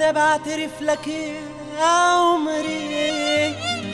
وانا بعترف لك يا عمري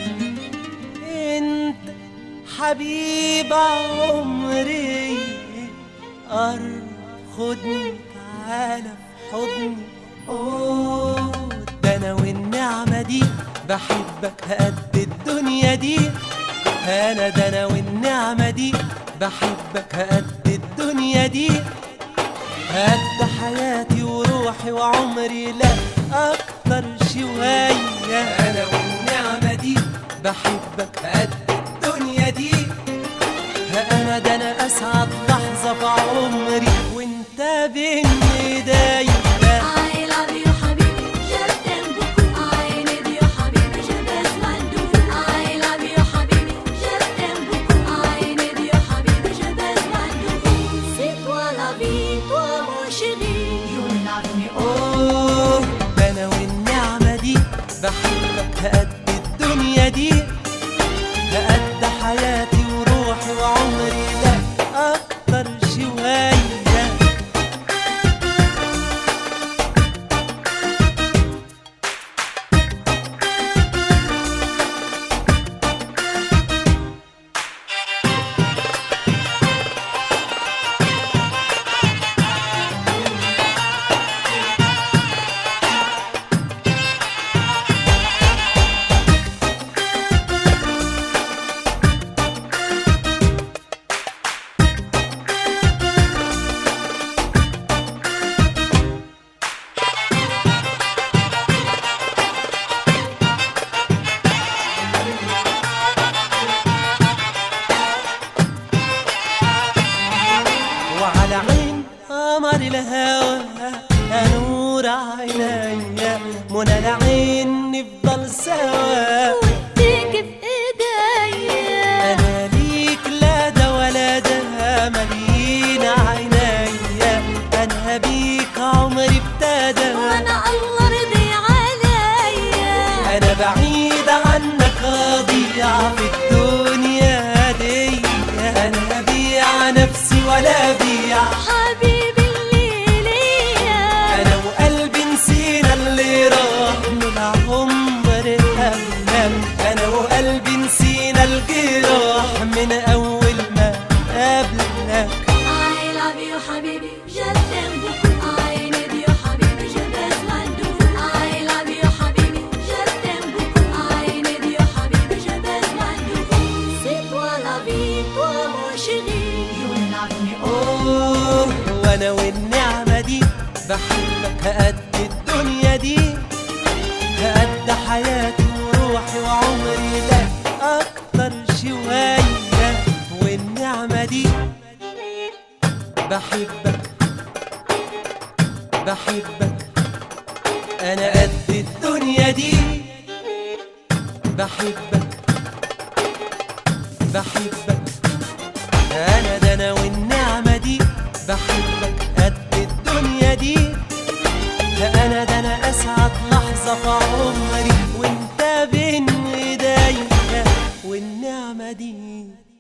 انت حبيب عمري قرب خدني تعالى في حضني اوه ده انا والنعمة دي بحبك قد الدنيا دي انا ده انا والنعمة دي بحبك قد الدنيا دي قد حياتي وروحي وعمري لا اكتر شوية انا والنعمة دي بحبك قد الدنيا دي انا ده انا اسعد لحظة في عمري وانت بين ايديا I love you حبيبي je t'aime beaucoup I need you حبيبي j'ai besoin de vous I love you حبيبي je t'aime beaucoup I need you حبيبي j'ai besoin de vous C'est toi la vie toi mon chéri You love me اوه ده انا والنعمة دي بحبك قد الدنيا دي قد حياتي وروحي وعمري لا اكتر شوية وعلى عين قمر الهوى نور عينيا منى العين نفضل سوا وديك في ايديا انا ليك لا ده ولا ده ملينا عينيا انا بيك عمري ابتدى وانا الله رضي عليا انا بعيد عنك اضيع في الدنيا دي انا بيع نفسي ولا بيع حبيبي اللي ليا انا وقلبي نسينا اللي راح من العمر همم انا وقلبي نسينا الجراح من اول ما قابلناك I love you حبيبي je t'aime beaucoup I need you حبيبي j'ai besoin de vous I love you حبيبي je t'aime beaucoup I need you حبيبي j'ai besoin de vous C'est toi la vie toi mon chéri You love me اوه وانا والنعمة دي بحبك قد الدنيا دي قد حياتي وروحي وعمري لا اكتر شوية والنعمة دي بحبك بحبك انا قد الدنيا دي بحبك بحبك انا ده انا والنعمة دي بحبك قد الدنيا دي ده انا ده انا اسعد لحظة في عمري وانت بين ايديا والنعمة دي